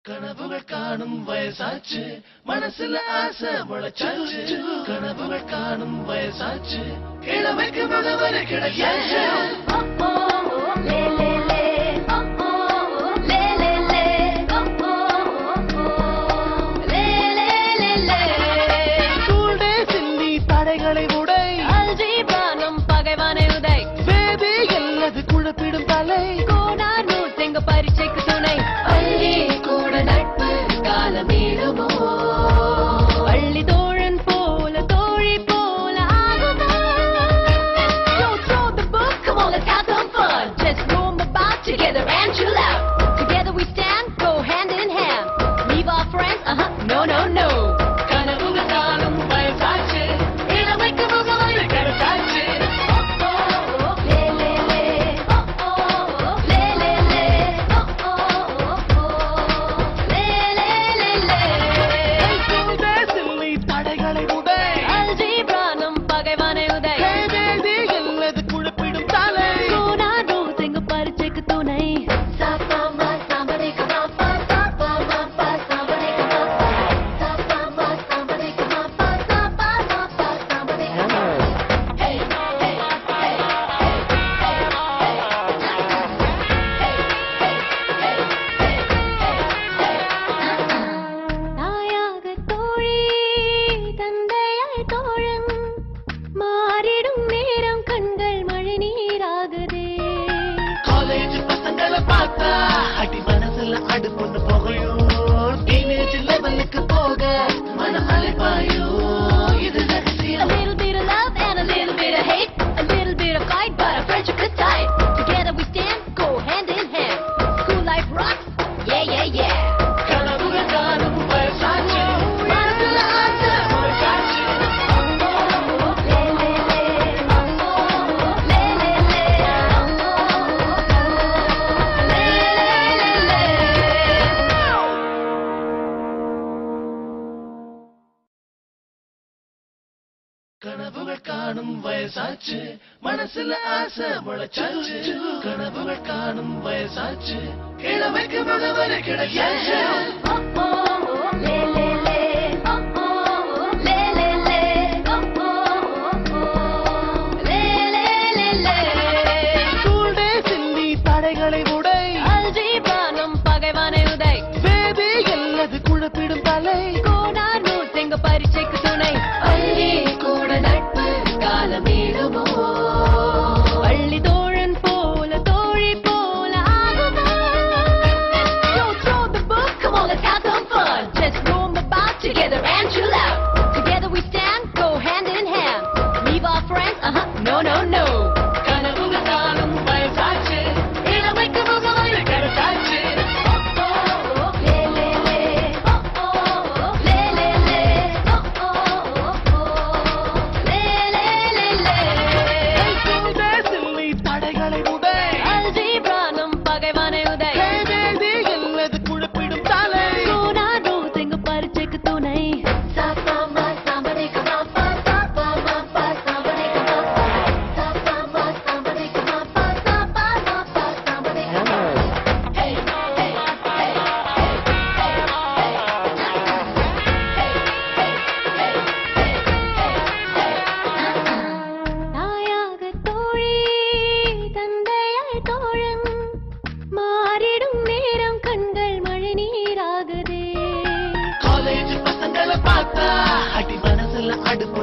கனவுகள் காணும் வயசாச்சு மனசுல ஆசை முளைச்சாச்சு கனவுகள் காணும் வயசாச்சு இளமைக்கு முகவரி கிடைச்சாச்சு ஸ்கூல் டேஸில் நீ தடைகளை உடை பேபி அல்லது குழப்பிடும் தலை பரீட்சைக்கு துணை பள்ளி கூட நட்பு காலமேடுமோ பள்ளி தோழன் போல தோழி போல ஆகுமோ Don't throw the book, come on, let's have some fun. Just roam about together and chill out. Together we stand, go hand in hand. Leave our friends, uh-huh, no, no, no. கனவுகள் காணும் வயசாச்சு இளமைக்கு முகவரி கிடைச்சாச்சு Oh, oh, le, le, le. Oh, oh, le, le, le. Oh, oh, oh. Le, le, le, le. School டேஸில் நீ தடைகளை உடை அல்ஜீப்ரா நம் பகைவனை உதை பேபி அல்லது குழப்பிடும் தலை சோனாரு தெங்கு பரீட்சைக்கு துணை சாப்பாமா சாம்பரை கமாப்பா சாப்பாமா சாம்பரை கமாப்பா சாப்பாமா சாம்பரை கமாப்பா சாப்பாமா சாம்பரை ஹே ஹே ஹே தாயாக தோழி தந்தையாய் தோழன் மாறிடும் நேரம் கண்கள் மழை நீராகுதே காலேஜ் பசங்களை பார்த்தா அடி மனசுல அடுப்புன்னு புகையும் டீனேஜ் லெவலுக்கு போக மன அலைப்பாயோ இது A ரகசியம் little bit of love and a little bit of hate A little bit of fight but a friendship is tight Together we stand, go hand in hand School life rocks, yeah yeah yeah கனவுகள் காணும் வயசாச்சு மனசுல ஆசை முளைச்சாச்சு Le le le, le le le, le le le கனவுகள் காணும் வயசாச்சு மனசுல ஆசை முளைச்சாச்சு கனவுகள் காணும் வயசாச்சு இளமைக்கு முகவரி கிடைச்சாச்சு ஸ்கூல் டேஸில் நீ தடைகளை உடை பேபி அல்லது குழப்பிடும் தலை பரீட்சைக்கு துணை பள்ளி கூட நட்பு காலமேடுமோ பள்ளி தோழன் போல தோழி போல ஆகுமோ Don't throw the book, come on, let's have some fun. Just roam about together and chill out. Together we stand, go hand in hand. Leave our friends, uh-huh, no, no, no. கனவுகள் காணும் வயசாச்சு இளமைக்கு முகவரி கிடைச்சாச்சு Le, le, le. Oh, oh, le, le, le. Oh, oh, oh. Le, le, le, le. School டேஸில் நீ தடைகளை உடை அல்ஜீப்ரா நம் பகைவனை உதை பேபி அல்லது குழப்பிடும் தலை சோனாரு தெங்கு பரீட்சைக்கு துணை சாப்பாமா சாம்பரை கமாப்பா சாப்பாமா சாம்பரை கமாப்பா சாப்பாமா சாம்பரை கமாப்பா சாப்பாமா சாம்பரை ஹே ஹே ஹே தாயாக தோழி தந்தையாய் தோழன் மாறிடும் நேரம் கண்கள் மழை நீராகுதே காலேஜ் பசங்களை பார்த்தா அடி மனசுல அடுப்பு